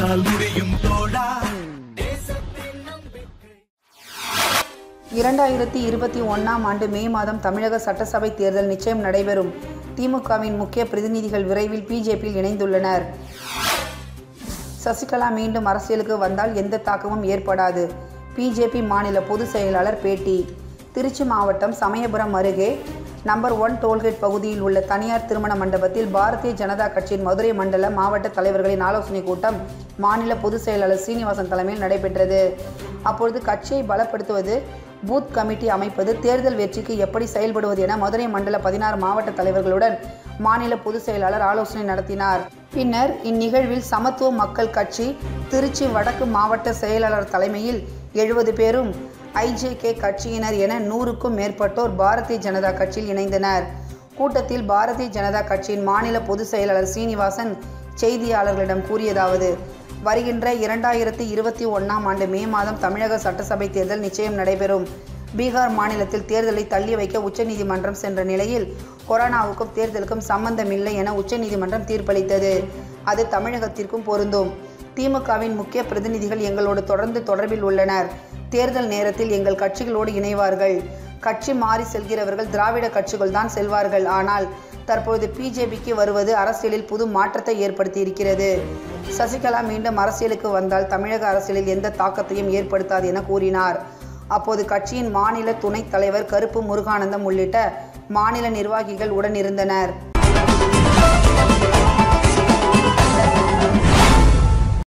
உன்னால் முடியும் தோழா இரண்டாயிரத்தி இருபத்தி ஒன்றாம் ஆண்டு மே மாதம் தமிழக சட்டசபை தேர்தல் நிச்சயம் நடைபெறும் திமுகவின் முக்கிய பிரதிநிதிகள் விரைவில் பிஜேபியில் இணைந்துள்ளனர் சசிகலா மீண்டும் அரசியலுக்கு வந்தால் எந்த தாக்கமும் ஏற்படாது பிஜேபி மாநில பொதுச் செயலாளர் பேட்டி திருச்சி மாவட்டம் சமயபுரம் அருகே நம்பர் ஒன் டோல்கேட் பகுதியில் உள்ள தனியார் திருமண மண்டபத்தில் பாரதிய ஜனதா கட்சியின் மதுரை மண்டல மாவட்ட தலைவர்களின் ஆலோசனைக் கூட்டம் மாநில பொதுச் செயலாளர் சீனிவாசன் தலைமையில் நடைபெற்றது அப்பொழுது கட்சியை பலப்படுத்துவது பூத் கமிட்டி அமைப்பது தேர்தல் வெற்றிக்கு எப்படி செயல்படுவது என மதுரை மண்டல பதினாறு மாவட்ட தலைவர்களுடன் மாநில பொதுச் செயலாளர் ஆலோசனை நடத்தினார் பின்னர் இந்நிகழ்வில் சமத்துவ மக்கள் கட்சி திருச்சி வடக்கு மாவட்ட செயலாளர் தலைமையில் எழுபது பேரும் ஐஜேகே கட்சியினர் என நூறுக்கும் மேற்பட்டோர் பாரதிய ஜனதா கட்சியில் இணைந்தனர் கூட்டத்தில் பாரதிய ஜனதா கட்சியின் மாநில பொதுச் செயலாளர் சீனிவாசன் செய்தியாளர்களிடம் கூறியதாவது வருகின்ற இரண்டாயிரத்தி இருபத்தி ஒன்றாம் ஆண்டு மே மாதம் தமிழக சட்டசபை தேர்தல் நிச்சயம் நடைபெறும் பீகார் மாநிலத்தில் தேர்தலை தள்ளி வைக்க உச்சநீதிமன்றம் சென்ற நிலையில் கொரோனாவுக்கும் தேர்தலுக்கும் சம்பந்தமில்லை என உச்சநீதிமன்றம் தீர்ப்பளித்தது அது தமிழகத்திற்கும் பொருந்தும் திமுகவின் முக்கிய பிரதிநிதிகள் எங்களோடு தொடர்ந்து தொடர்பில் உள்ளனர் தேர்தல் நேரத்தில் எங்கள் கட்சிகளோடு இணைவார்கள் கட்சி மாறி செல்கிறவர்கள் திராவிட கட்சிகள் தான் செல்வார்கள் ஆனால் தற்பொழுது பிஜேபிக்கு வருவது அரசியலில் புது மாற்றத்தை ஏற்படுத்தி இருக்கிறது சசிகலா மீண்டும் அரசியலுக்கு வந்தால் தமிழக அரசியலில் எந்த தாக்கத்தையும் ஏற்படுத்தாது என கூறினார் அப்போது கட்சியின் மாநில துணைத் தலைவர் கருப்பு முருகானந்தம் உள்ளிட்ட மாநில நிர்வாகிகள் உடன் இருந்தனர்